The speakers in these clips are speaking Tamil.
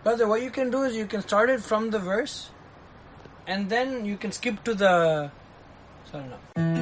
Brother, what you can do is you can start it from the verse and then you can skip to the. Sorry, no.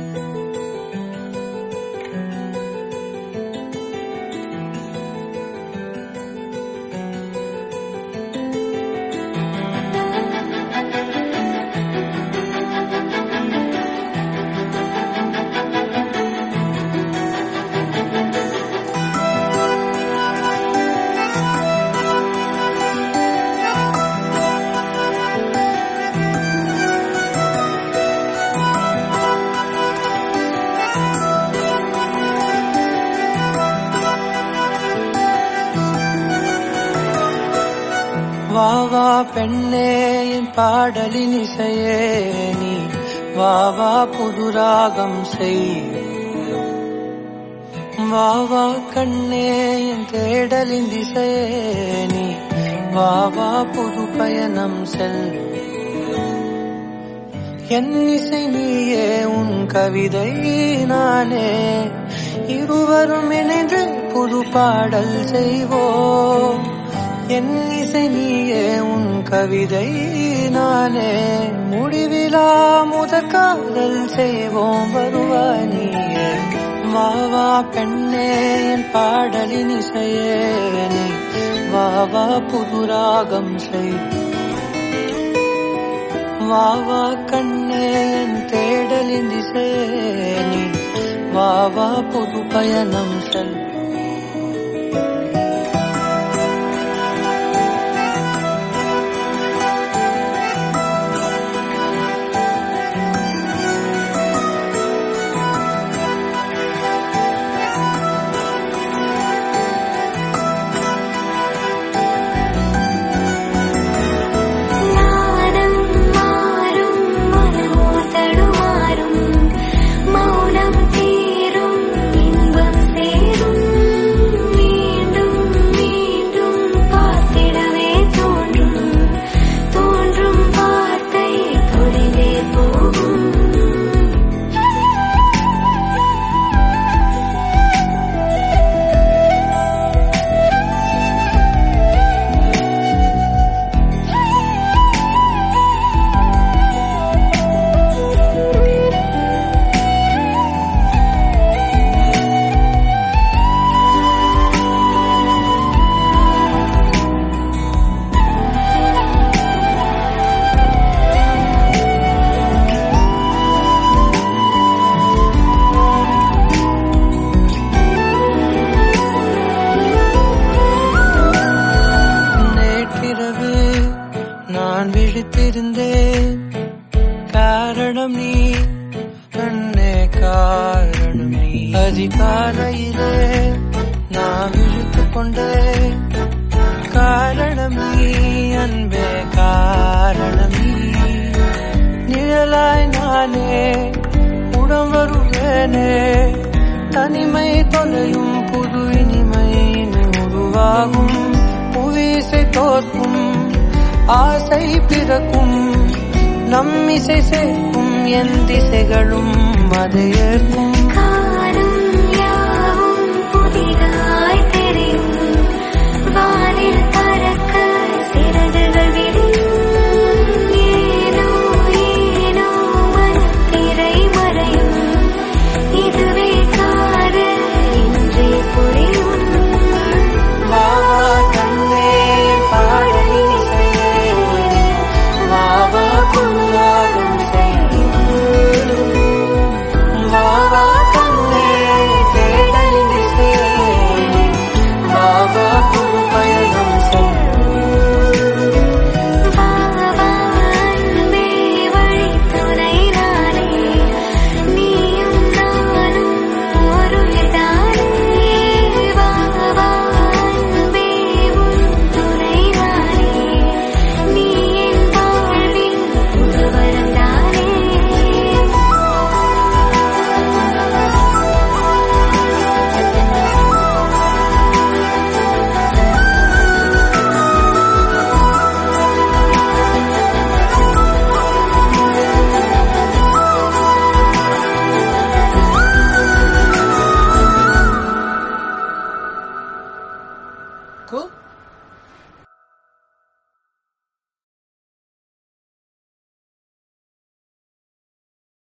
வா வா பெண்ணே என் பாடலின் இசையே நீ வா வா புது ராகம் செய் வா வா கண்ணே என் தேடலின் திசையே நீ வா வா புது பயணம் செல் என் இசை நீயே உன் கவிதை நானே இருவரும் இணைந்து புது பாடல் செய்வோம் என் இசை நீயே உன் கவிதை நானே முடிவிலா முதற் காதல் செய்வோம் வருவாய் நீயே வா வா பெண்ணே என் பாடலின் இசையே நீ வா வா புது ராகம் செய் வா வா கண்ணே என் தேடலின் திசையே நீ வா வா புது பயணம் செல் நாதம் மாறும் மனமோ தடுமாறும் மௌனம் தீரும் இன்பம் சேரும் மீண்டும் மீண்டும் பார்த்திடவே தோன்றும் தோன்றும் வார்த்தை தொலைவே போகும் நேற்றிரவு நான் விழித்திருந்தேன் காரணம் நீ அண்ணே காரணம் நீ அதிகாலையிலே நான் விழித்துக் கொண்டேன் காரணம் நீ அன்பே காரணம் நீ நிழலாய் நானே உடம் வருவேனே தனிமை தொலையும் புது இனிமை உருவாகும் புவிசை தோற்கும் ஆசை பிறக்கும் நம் இசை சேர்க்கும் என் திசைகளும் அதை ஏற்கும் காலம் யாவும் புதிதாய் தெரியும் வானில் பறக்க சிறகுகள் விடும் ஏனோ ஏனோ மனத்திரை மறையும் இதுவே காதல் என்றே புரியும் வா வா கண்ணே பாடலின் இசையே வா வா புல்லாகம் செய்யும் வா வா கண்ணே தேடலின் இசையே வா வா புது பயணம் செய்யும் வாவா அன்பே வழித்துணை நானே நீயும் நானும் ஒரு தானே வாவா அன்பே உன் துணை நானே நீ என் வாழ்வின் புதுவரம் தானே Cool?